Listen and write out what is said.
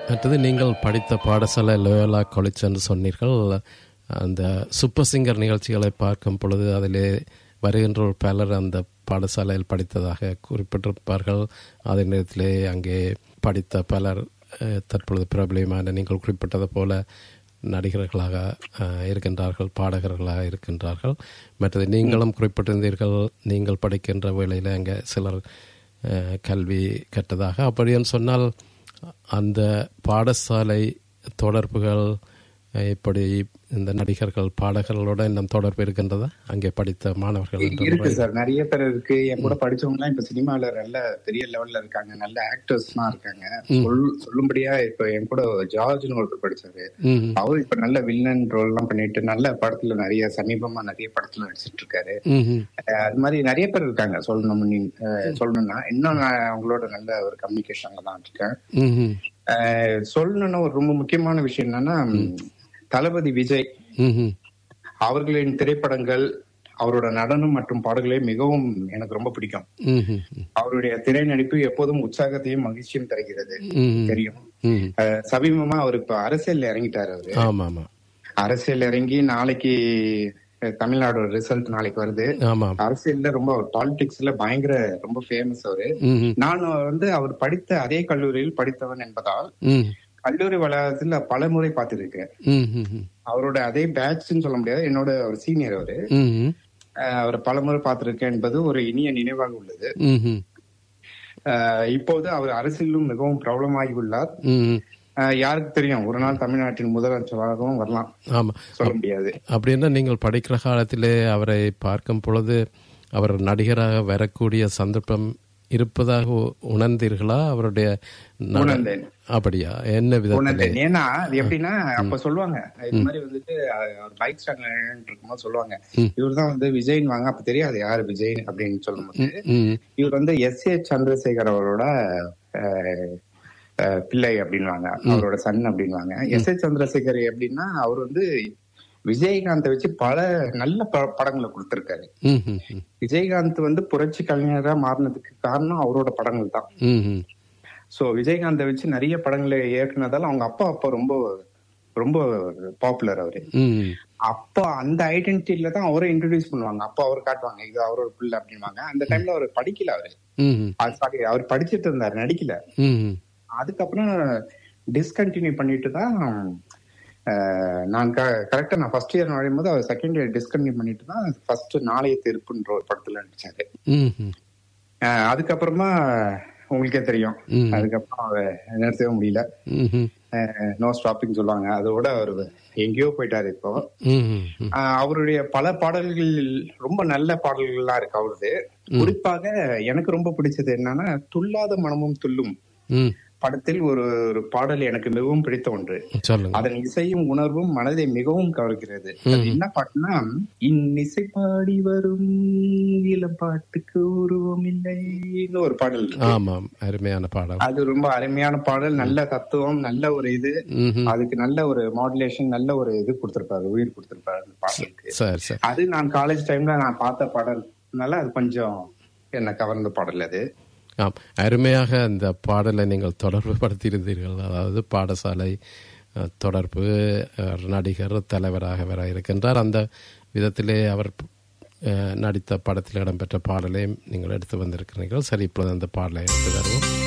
மற்றது நீங்கள் படித்த பாடசாலை லோயலா காலேஜ் என்று சொன்னீர்கள் அந்த சூப்பர் சிங்கர் நிகழ்ச்சிகளை பார்க்கும் பொழுது அதிலே வருகின்ற பலர் அந்த பாடசாலையில் படித்ததாக குறிப்பிட்டிருப்பார்கள் அதே நேரத்திலே அங்கே படித்த பலர் அஹ், தற்பொழுது பிரபலியமான நீங்கள் குறிப்பிட்டது போல நடிகர்களாக அஹ், இருக்கின்றார்கள் பாடகர்களாக இருக்கின்றார்கள் மற்றது நீங்களும் குறிப்பிட்டிருந்தீர்கள் நீங்கள் படிக்கின்ற வேளையில் அங்கே சிலர் அஹ், கல்வி கற்றதாக அப்படின்னு சொன்னால் அந்த பாடசாலை தொடர்புகள் அஹ், இப்படி இந்த நடிகர்கள் பாடகர்களோட இன்னும் தொடர்பு இருக்கின்றதா அங்கே படித்த மாணவர்கள் என்ற இருக்கு முறையில்? சார் நிறைய பேர் இருக்கு என் கூட படிச்சவங்க எல்லாம் இப்ப சினிமால நல்ல பெரிய லெவல்ல இருக்காங்க நல்ல ஆக்டர்ஸ் எல்லாம் இருக்காங்க சொல் சொல்லும்படியா இப்ப என் கூட ஜார்ஜ்னு ஒருத்தர் படிச்சாரு ம் அவர் இப்ப நல்ல வில்லன் ரோல் எல்லாம் பண்ணிட்டு நல்ல படத்துல நிறைய சமீபமா நிறைய படத்துல நடிச்சிட்டு இருக்காரு ம் ம் அஹ் அது மாதிரி நிறைய பேர் இருக்காங்க சொல்லணும் நீ- அஹ் சொல்லணும்னா இன்னும் நான் அவங்களோட நல்ல ஒரு கம்யூனிகேஷன்ல தான் இருக்கேன் ம் ம் அஹ் சொல்லணும்னா ஒரு ரொம்ப முக்கியமான விஷயம் என்னன்னா தளபதி விஜய் ம் ம் அவர்களின் திரைப்படங்கள் அவரோட நடனம் மற்றும் பாடல்களே மிகவும் எனக்கு ரொம்ப பிடிக்கும் ம் ம் ம் அவருடைய திரை நடிப்பு எப்போதும் உற்சாகத்தையும் மகிழ்ச்சியும் தருகிறது ம் தெரியும் ம் அஹ் சமீபமா அவர் இப்ப அரசியல்ல இறங்கிட்டாரு அவரு ஆமாம் ஆமாம் அரசியல் இறங்கி நாளைக்கு அஹ், தமிழ்நாடு ரிசல்ட் நாளைக்கு வருது ஆமாம் அரசியல்ல ரொம்ப பாலிடிக்ஸ்ல பயங்கர ரொம்ப ஃபேமஸ் அவரு ம் ம் நான் வந்து அவர் படித்த அதே கல்லூரியில் படித்தவன் என்பதால் ம் கல்லூரி வளாகத்துல பல முறை பார்த்திருக்கேன் ம் ம் ம் அவரோட அதே பேட்ச்னு சொல்ல முடியாது என்னோட ஒரு சீனியர் அவரு ம் ம் அஹ், அவரை பல முறை பார்த்திருக்கேன் என்பது ஒரு இனிய நினைவாக உள்ளது ம் ம் அஹ், இப்போது அவர் அரசியலும் மிகவும் பிரபலமாகி உள்ளார் ம் அஹ், யாருக்கு தெரியும் ஒரு நாள் தமிழ்நாட்டின் முதலமைச்சராகவும் வரலாம் ஆமாம் சொல்ல முடியாது அப்படின்னா நீங்கள் படிக்கிற காலத்திலே அவரை பார்க்கும் பொழுது அவர் நடிகராக வரக்கூடிய சந்தர்ப்பம் இருப்பதாக உ- உணர்ந்தீர்களா அவருடைய நட- உணர்ந்தேன். அப்படியா என்ன விதத்திலே உணர்ந்தேன் ஏன்னா அது எப்படின்னா அப்ப சொல்லுவாங்க இது மாதிரி வந்துட்டு அஹ், அவர் பைக் ஸ்டாண்ட்ல இருக்கும்போது சொல்லுவாங்க இவர் தான் வந்து விஜய்னு வாங்க அப்ப தெரியாது யாரு விஜய் அப்படின்னு சொல்லும்போது ம் இவர் வந்து எஸ் ஏ சந்திரசேகர் அவரோட அஹ், அஹ், பிள்ளை அப்படின்வாங்க அவரோட சன் அப்படின்வாங்க எஸ் ஏ சந்திரசேகர் எப்படின்னா அவர் வந்து விஜயகாந்தை வச்சு பல நல்ல ப- படங்களை கொடுத்திருக்காரு ம் ம் ம் விஜயகாந்த் வந்து புரட்சி கலைஞரா மாறினதுக்கு காரணம் அவரோட படங்கள் தான் ம் ம் சோ விஜயகாந்தை வச்சு நிறைய படங்களை இயக்குனதால அவங்க அப்பா அப்பா ரொம்ப ரொம்ப பாப்புலர் அவரு ம் அப்போ அந்த ஐடென்டிட்டியில தான் அவரை இன்ட்ரடியூஸ் பண்ணுவாங்க அப்போ அவர் காட்டுவாங்க இது அவரோட பிள்ளை அப்படின்வாங்க அந்த டைம்ல அவர் படிக்கல அவரு ம் ம் அது sorry, அவர் படிச்சிட்டு இருந்தாரு நடிக்கல ம் ம் அதுக்கப்புறம் டிஸ்கண்டினியூ பண்ணிட்டு தான் அஹ், நான் கரெக்டா நான் ஃபர்ஸ்ட் இயர் நுழையும் போது அவர் செகண்ட் இயர் டிஸ்கண்டினியூ பண்ணிட்டு தான் ஃபர்ஸ்ட் நாளைய தீர்ப்புன்ற ஒரு படத்துல நடிச்சாரு ம் ம் அஹ், அதுக்கப்புறமா உங்களுக்கே தெரியும் ம். அதுக்கப்புறம் அவர் நிறுத்தவே முடியல ம் ம் நோ ஸ்டாப்பிங் சொல்லுவாங்க அதோட அவர் எங்கேயோ போயிட்டாரு இப்போ ம் ம் ம் ஆஹ் அவருடைய பல பாடல்கள் ரொம்ப நல்ல பாடல்கள்லாம் இருக்கு அவரது குறிப்பாக எனக்கு ரொம்ப பிடிச்சது என்னன்னா துள்ளாத மனமும் துள்ளும் ம் படத்தில் ஒரு ஒரு பாடல் எனக்கு மிகவும் பிடித்த ஒன்று சொல்லுங்க அதன் இசையும் உணர்வும் மனதை மிகவும் கவர்கிறது அது என்ன பாட்டுனா இன்னிசை பாடி வரும் இளம் பாட்டுக்கு உருவம் இல்லைன்னு ஒரு பாடல் இருக்கு. ஆமாம் அருமையான பாடம் அது ரொம்ப அருமையான பாடல் நல்ல தத்துவம் நல்ல ஒரு இது ம் ம் அதுக்கு நல்ல ஒரு மாடுலேஷன் நல்ல ஒரு இது கொடுத்திருப்பாரு உயிர் கொடுத்திருப்பாரு அந்த பாடலுக்கு சரி சரி அது நான் காலேஜ் டைம்ல நான் பார்த்த பாடல்னால அது கொஞ்சம் என்ன கவர்ந்த பாடல் அது ஆம் அருமையாக அந்த பாடலை நீங்கள் தொடர்பு படுத்தியிருந்தீர்கள் அதாவது பாடசாலை அஹ், தொடர்பு அஹ், நடிகர் தலைவராக வர இருக்கின்றார் அந்த விதத்திலே அவர் அஹ், நடித்த படத்தில் இடம்பெற்ற பாடலையும் நீங்கள் எடுத்து வந்திருக்கிறீர்கள் சரி இப்பொழுது அந்த பாடலை எடுத்து வருவோம்